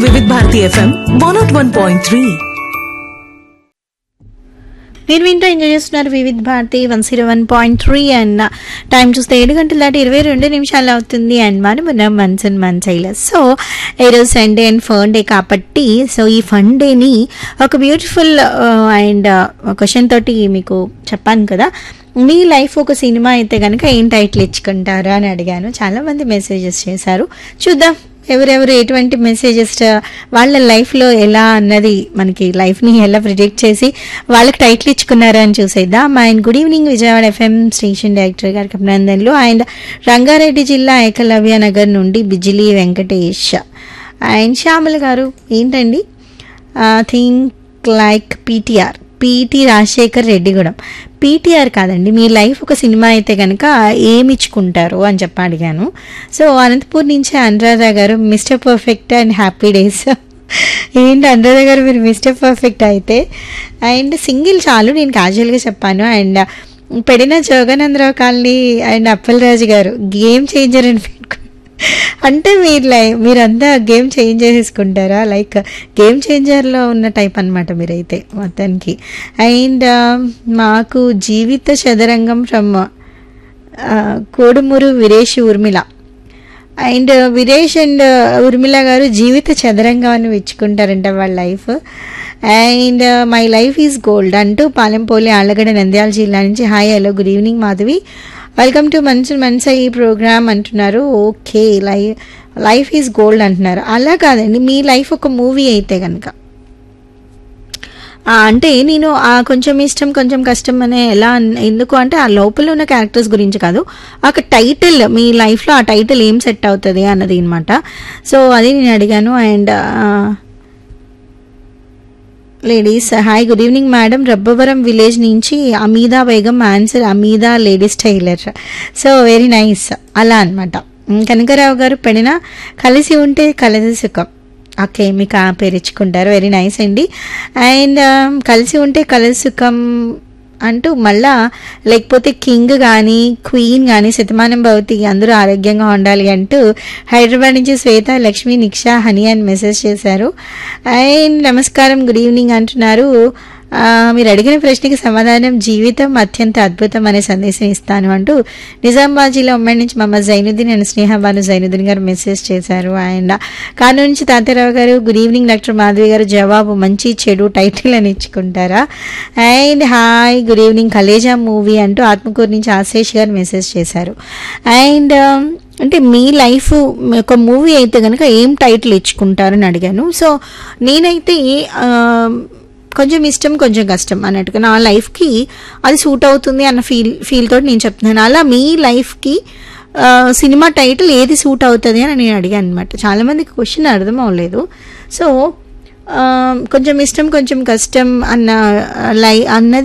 వివిధ Bharati FM one nought one point three మీరు వింటూ ఎంజాయ్ చేస్తున్నారు Vividh Bharati one zero one point three and time చూస్తే ఏడు గంటల దాటి ఇరవై రెండు నిమిషాలు అవుతుంది అండ్ మనం మనం మన్స్ అండ్ మన్స్ అయిలస్ సో ఈరోజు సండే అండ్ ఫన్ డే కాబట్టి సో ఈ ఫన్ డేని ఒక బ్యూటిఫుల్ అండ్ క్వశ్చన్ తోటి మీకు చెప్పాను కదా మీ లైఫ్ ఒక సినిమా అయితే కనుక ఏం టైటిల్ ఇచ్చుకుంటారా అని అడిగాను చాలా మంది మెసేజెస్ చేశారు చూద్దాం ఎవరెవరు ఎటువంటి మెసేజెస్ వాళ్ళ లైఫ్లో ఎలా అన్నది మనకి లైఫ్ని ఎలా ప్రిడిక్ట్ చేసి వాళ్ళకి టైటిల్ ఇచ్చుకున్నారా అని చూసేద్దాం and good evening Vijayawada FM station director గారికి అభినందనలు అండ్ రంగారెడ్డి జిల్లా ఏకలవ్య నగర్ నుండి బిజిలీ వెంకటేష్ అండ్ శ్యామల గారు ఏంటండి think like PTR PT Rajasekhar Reddigudem PTR కాదండి మీ లైఫ్ ఒక సినిమా అయితే కనుక ఏమి ఇచ్చుకుంటారు అని చెప్పి అడిగాను సో అనంతపూర్ నుంచి అనురాధ గారు Mister perfect and happy days ఏంటి అనురాధ గారు మీరు మిస్టర్ పర్ఫెక్ట్ అయితే అండ్ సింగిల్ చాలు నేను క్యాజువల్గా చెప్పాను అండ్ పెడిన జోగానందరావు కాలనీ అండ్ అప్పలరాజు గారు గేమ్ చేంజర్ అని పెట్టుకున్నారు అంటే మీరు లై మీరంతా గేమ్ చేంజ్ చేసేసుకుంటారా లైక్ గేమ్ చేంజర్లో ఉన్న టైప్ అనమాట మీరైతే మొత్తానికి అండ్ మాకు జీవిత చదరంగం from Kodumuru Veeresh Urmila and Veeresh and Urmila గారు జీవిత చదరంగాన్ని మెచ్చుకుంటారంట వాళ్ళ life and my life is gold అంటూ పాలెంపోలి ఆళ్ళగడ్డ నంద్యాల జిల్లా నుంచి hi hello good evening Madhavi welcome to మంచి మనస ఈ ప్రోగ్రామ్ అంటున్నారు ఓకే లై లైఫ్ ఈజ్ గోల్డ్ అంటున్నారు అలా కాదండి మీ లైఫ్ ఒక మూవీ అయితే కనుక అంటే నేను ఆ కొంచెం ఇష్టం కొంచెం కష్టం అనే ఎలా అన్- ఎందుకు అంటే ఆ లోపల ఉన్న క్యారెక్టర్స్ గురించి కాదు ఒక టైటిల్ మీ లైఫ్లో ఆ టైటిల్ ఏం సెట్ అవుతుంది అన్నది అనమాట సో అది నేను అడిగాను and ladies hi good evening madam Rabbavaram village నుంచి Ameeda Begum answer Ameeda ladies tailor so very nice అలా అనమాట కనకరావు గారు పెడిన కలిసి ఉంటే కలసి సుఖం ఓకే మీకు ఆ పేరు ఇచ్చుకుంటారు వెరీ నైస్ అండి అండ్ కలిసి ఉంటే కలసి సుఖం అంటూ మళ్ళా లేకపోతే కింగ్ కానీ క్వీన్ కానీ శతమానం భవతి అందరూ ఆరోగ్యంగా ఉండాలి అంటూ హైదరాబాద్ నుంచి శ్వేత లక్ష్మి నిక్షా హనీ అని మెసేజ్ చేశారు అండ్ నమస్కారం గుడ్ ఈవినింగ్ అంటున్నారు ఆ, మీరు అడిగిన ప్రశ్నకి సమాధానం జీవితం అత్యంత అద్భుతం అనే సందేశం ఇస్తాను అంటూ నిజామాబాద్ జిల్లా ఉమ్మడి నుంచి మమ్మ జైనుద్దీన్ అండ్ స్నేహబాను జైనుద్దీన్ గారు మెసేజ్ చేశారు అండ్ కానూరు నుంచి తాతారావు గారు గుడ్ ఈవినింగ్ డాక్టర్ మాధవి గారు జవాబు మంచి చెడు టైటిల్ అని ఇచ్చుకుంటారా and hi good evening Kaleja movie అంటూ ఆత్మకూరు నుంచి ఆశేష్ గారు మెసేజ్ చేశారు అండ్ అంటే మీ లైఫ్ ఒక మూవీ అయితే కనుక ఏం టైటిల్ ఇచ్చుకుంటారని అడిగాను సో నేనైతే ఆ, కొంచెం ఇష్టం కొంచెం కష్టం అన్నట్టుగా నా లైఫ్కి అది సూట్ అవుతుంది అన్న ఫీల్ ఫీల్ తోటి నేను చెప్తున్నాను అలా మీ లైఫ్కి ఆ, సినిమా టైటిల్ ఏది సూట్ అవుతుంది అని నేను అడిగాను అనమాట చాలామందికి క్వశ్చన్ అర్థం అవ్వలేదు సో ఆ, కొంచెం ఇష్టం కొంచెం కష్టం అన్న లై అన్నది